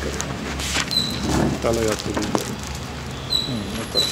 ತಲೆ ಹತ್ತಿದೆ ಹ್ಞೂ ಈ ಥರ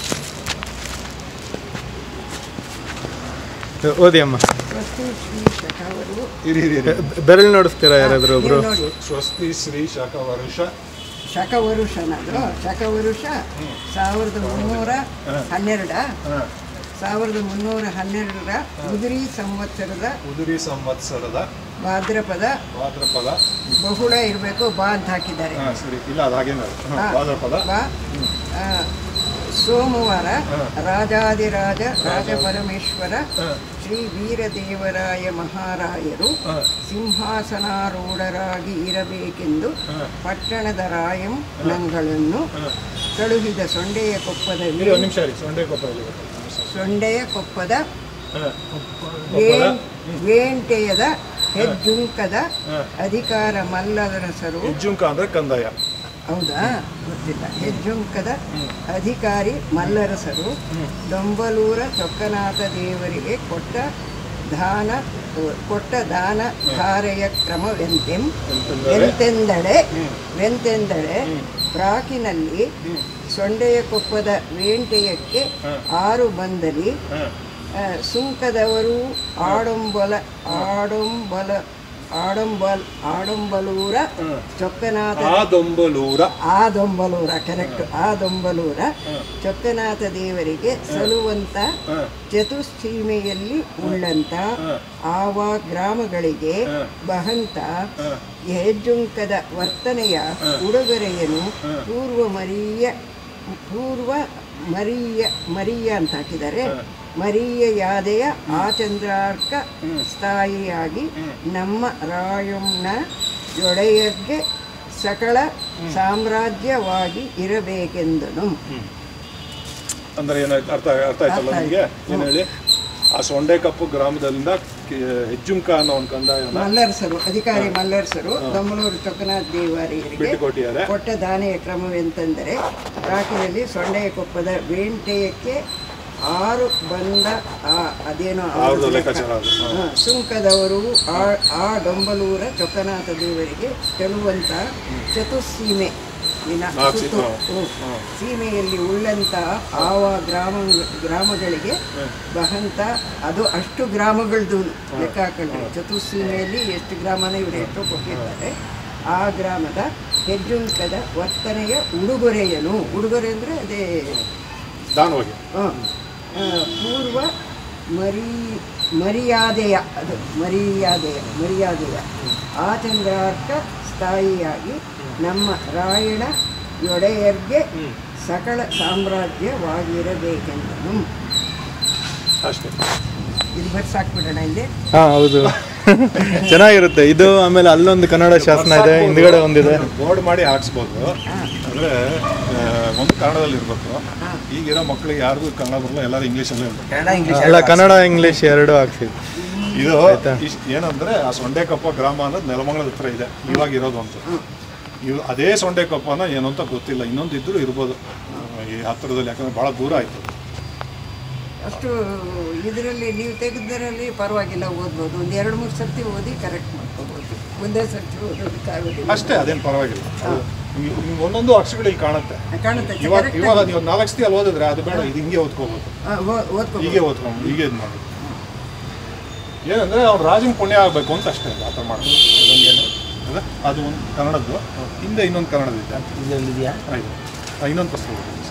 ಓದಿ ಅಮ್ಮ ಸ್ವಸ್ತಿ ಶ್ರೀ ಶಕವರು ಇರಿ ಇರಿ ಇರಿ ಬೆರಳು ನೋಡಿಸ್ತೀರಾ ಯಾರಾದರೂ ಒಬ್ರು ನೀವು ನೋಡಿ ಸ್ವಸ್ತಿ ಶ್ರೀ ಶಕವರುಷ ಶಕವರುಷನದು ಶಕವರುಷ ಸಾವಿರದ ಮುನ್ನೂರ ಹನ್ನೆರಡ ಹಾಂ ಸಾವಿರದ ಮುನ್ನೂರ ಹನ್ನೆರಡರ ಉದುರಿ ಸಂವತ್ಸರದ ಉದುರಿ ಸಂವತ್ಸರದ ಭಾದ್ರಪದ ಭಾದ್ರಪದ ಬಹುಳ ಇರಬೇಕು ಬಾ ಅಂತ ಹಾಕಿದ್ದಾರೆ ಹಾಂ ಸರಿ ಇಲ್ಲ ಅದು ಹಾಗೇನೆ ಹಾಂ ಹಾ. ಭಾದ್ರಪದ ಬಾ ಆ, ಸೋಮವಾರ ಹಾ. ರಾಜಾದಿರಾಜ ರಾಜಪರಮೇಶ್ವರ ಹಾಂ ಶ್ರೀ ವೀರದೇವರಾಯ ಮಹಾರಾಯರು ಹಾಂ ಸಿಂಹಾಸನಾರೂಢರಾಗಿ ಇರಬೇಕೆಂದು ಹಾಂ ಪಟ್ಟಣದ ರಾಯಂ ನಂಗಳನ್ನು ಹಾಂ ಕಳುಹಿದ ಸೊಂಡೆಯ ಕೊಪ್ಪದ ಇರಿ ಒಂದು ನಿಮಿಷ ರೀ ಸೊಂಡೆ ಕೊಪ್ಪ ಇಲ್ಲಿ ಸೊಂಡೆಯ ಕೊಪ್ಪದ ಹಾಂ ವೇಣ್- ವೇಂಟೆಯದ ಹೆಜ್ಜುಂಕದ ಹಾಂ ಅಧಿಕಾರ ಮಲ್ಲರಸರು ಹೆಜ್ಜುಂಕ ಅಂದರೆ ಕಂದಾಯ ಹೌದಾ ಗೊತ್ತಿಲ್ಲ ಹೆಜ್ಜುಂಕದ ಅಧಿಕಾರಿ ಮಲ್ಲರಸರು ಡೊಂಬಲೂರ ಚೊಕ್ಕನಾಥ ದೇವರಿಗೆ ಕೊಟ್ಟ ದಾನ ಕೊಟ್ಟ ದಾನ ಧಾರೆಯ ಕ್ರಮವೆಂತೆಂ ಎಂತೆಂದರೆ ಎಂತೆಂದಳೆ ವೆಂತೆಂದಳೆ ಪ್ರಾಕಿನಲ್ಲಿ ಸೊಂಡೆಯ ಕೊಪ್ಪದ ವೇಂಟೆಯಕ್ಕೆ ಆರು ಬಂದಲಿ ಹಾಂ ಆ, ಸುಂಕದವರು ಆಡಂಬಲ ಆಡಂಬಲ ಆಡಂಬಲ್ ಆಡಂಬಲೂರ ಚೊಕ್ಕನಾಥ ಆ ದೊಂಬಲೂರ ಆದೊಂಬಲೂರ ಕರೆಕ್ಟ್ ಆದೊಂಬಲೂರ ಚೊಕ್ಕನಾಥ ದೇವರಿಗೆ ಸಲುವಂತ ಹಾಂ ಚತುಸ್ಸೀಮೆಯಲ್ಲಿ ಉಳ್ಳಂತ ಆವ ಗ್ರಾಮಗಳಿಗೆ ಬಹಂತ ಹೆಜ್ಜುಂಕದ ವರ್ತನೆಯ ಉಡುಗೊರೆಯನ್ನು ಪೂರ್ವ ಮರಿಯ ಪೂರ್ವ ಮರಿಯ ಮರಿಯ ಅಂತ ಹಾಕಿದ್ದಾರೆ ಮರಿಯ ಯಾದೆಯ ಆಚಂದ್ರಾರ್ಕ ಸ್ಥಾಯಿಯಾಗಿ ನಮ್ಮ ರಾಯಣ್ಣ ಒಡೆಯರ್ಗೆ ಸಕಲ ಸಾಮ್ರಾಜ್ಯವಾಗಿ ಇರಬೇಕೆಂದನು ಅಂದ್ರೆ ಏನಾಯ್ತು ಅರ್ಥ ಅರ್ಥ ಆಯ್ತಲ್ಲ ಅರ್ಥ ನಿಮಗೆ ಆಯ್ತು. ಏನು ಹೇಳಿ ಆ ಸೊಂಡೆ ಕಪ್ಪು ಗ್ರಾಮದಿಂದ ಕೆ- ಹೆಜ್ಜುಂಕ ಅನ್ನೋ ಒಂದು ಕಂದಾಯನ ಮಲ್ಲರಸರು ಅಧಿಕಾರಿ ಮಲ್ಲರಸರು ದಮ್ಮಲೂರು ಚೊಕ್ಕನಾಥ್ ದೇವರಿಗೆ ಬಿಟ್ಟು ಕೊಟ್ಟಿದ್ದಾರೆ ಕೊಟ್ಟ ದಾನೆಯ ಕ್ರಮವೆಂತೆಂದರೆ ರಾಕಿನಲ್ಲಿ ಸೊಂಡೆಯ ಕೊಪ್ಪದ ವೇಂಟೆಯಕ್ಕೆ ಆರು ಬಂದ ಆ ಅದೇನೋ ಅವ್ರದ್ದು ಅವ್ರದ್ದು ಲೆಕ್ಕ. ಲೆಕ್ಕಾಚಾರ ಅದು ಹಾ. ಹಾ, ಸುಂಕದವರು ಆ ಆ ಡೊಂಬಲೂರ ಚೊಕ್ಕನಾಥ ದೇವರಿಗೆ ಚೆಲುವಂತ ಚತುಸ್ಸೀಮೆ ವಿನ ನಾಲ್ಕು ಸುತ್ತು ಸೀಮೆ, ಹ್ಮ್. ಸೀಮೆಯಲ್ಲಿ ಉಳ್ಳಂತ ಆವ ಗ್ರಾಮ ಗ್ರಾಮಗಳಿಗೆ ಬಹಂತ ಅದು ಅಷ್ಟು ಗ್ರಾಮಗಳದ್ದು ಲೆಕ್ಕ ಹಾಕೊಂಡ್ರೆ ಚತುಸ್ಸೀಮೆಯಲ್ಲಿ ಎಷ್ಟು ಗ್ರಾಮನ ಇವರು ಎಷ್ಟು ಕೊಟ್ಟಿರ್ತಾರೆ ಆ ಗ್ರಾಮದ ಹೆಜ್ಜುಂಕದ ವರ್ತನೆಯ ಉಡುಗೊರೆಯನು ಉಡುಗೊರೆ ಅಂದರೆ ಅದೇ ದಾನವಾಗಿ ಹ. ಆ, ಪೂರ್ವ ಮರಿ ಮರ್ಯಾದೆಯ ಅದು ಮರ್ಯಾದೆಯ ಮರ್ಯಾದೆಯ ಆಚಂದ್ರಾರ್ಕ ಸ್ಥಾಯಿಯಾಗಿ ನಮ್ಮ ರಾಯಣ ಒಡೆಯರ್ಗೆ ಸಕಲ ಸಾಮ್ರಾಜ್ಯವಾಗಿರಬೇಕೆಂದನು ಅಷ್ಟೇ ಇದು ಬರ್ಸ್ ಹಾಕ್ಬಿಡೋಣ ಇಲ್ಲಿ ಹಾ ಹೌದು ಚೆನ್ನಾಗಿರುತ್ತೆ ಇದು ಆಮೇಲೆ ಅಲ್ಲೊಂದು ಕನ್ನಡ ಶಾಸನ ಇದೆ ಹಿಂದ್ಗಡೆ ಒಂದಿದೆ ಬೋರ್ಡ್ ಮಾಡಿ ಹಾಕ್ಸ್ಬೋದು ಅಂದ್ರೆ ಆ, ಒಂದು ಕನ್ನಡದಲ್ಲಿ ಇರ್ಬೇಕು ಈಗಿರೋ ಮಕ್ಕಳಿಗೆ ಯಾರಿಗೂ ಕನ್ನಡ ಬರಲ್ಲ ಎಲ್ಲರೂ ಇಂಗ್ಲೀಷಲ್ಲೇ ಇರ್ಬೇಕು ಅಲ್ಲ ಕನ್ನಡ ಇಂಗ್ಲಿಷ್ ಎರಡು ಹಾಕ್ಸಿದ್ದು ಇದು ಇಶ್- ಏನಂದ್ರೆ ಆ ಸೊಂಡೆಕೊಪ್ಪ ಗ್ರಾಮ ಅನ್ನೋದು ನೆಲಮಂಗಲದ ಹತ್ರ ಇದೆ ಇವಾಗ ಇರೋದು ಅಂತ ಇವ್ ಅದೇ ಸೊಂಡೆಕೊಪ್ಪನ ಏನು ಅಂತ ಗೊತ್ತಿಲ್ಲ ಇನ್ನೊಂದು ಇದ್ರೂ ಇರ್ಬೋದು ಆ, ಈ ಹತ್ತಿರದಲ್ಲಿ ಯಾಕಂದ್ರೆ ಬಹಳ ದೂರ ಆಯ್ತು ಅಷ್ಟು ಇದರಲ್ಲಿ ನೀವು ತೆಗೆದರಲ್ಲಿ ಪರವಾಗಿಲ್ಲ ಓದ್ಬೋದು ಒಂದು ಎರಡು ಮೂರು ಸರ್ತಿ ಓದಿ ಕರೆಕ್ಟ್ ಮಾಡ್ಕೋಬೋದು ಒಂದೇ ಸರ್ತಿ ಓದೋದಕ್ಕಾಗೋದಿಲ್ಲ ಅಷ್ಟೇ ಅದೇನು ಪರವಾಗಿಲ್ಲ ಅದು ನೀವು- ನೀವು ಒಂದೊಂದು ಅಕ್ಷರಗಳು ಇಲ್ಲಿ ಕಾಣುತ್ತೆ ಕಾಣುತ್ತೆ ಇವಾಗ correct ಇವಾಗ ಆಗಿ. ನೀವು ನಾಲ್ಕು ಸತಿ ಅಲ್ಲಿ ಓದಿದ್ರೆ ಅದು ಬೇಡ ಇದು ಹಿಂಗೆ ಓದ್ಕೋಬೋದು ಆ, ಓ- ಓದ್ಕೋಬೋದು ಹೀಗೆ ಓದ್ಕೊಂಡು ಹೀಗೆ ಇದು ಮಾಡೋದು ಏನಂದ್ರೆ ಅವ್ನು ರಾಜನ ಪುಣ್ಯ ಆಗಬೇಕು ಅಂತ ಅಷ್ಟೇ ಆ ಥರ ಮಾಡೋದು ಅದೊಂದೇನು ಅದ ಅದು ಒಂದು ಕನ್ನಡದ್ದು ಹಿಂದೆ ಇನ್ನೊಂದು ಕನ್ನಡದಿದೆ ಇದರಲ್ಲಿದೆಯಾ ಆಯ್ತು ಇನ್ನೊಂದು ಪುಸ್ತಕ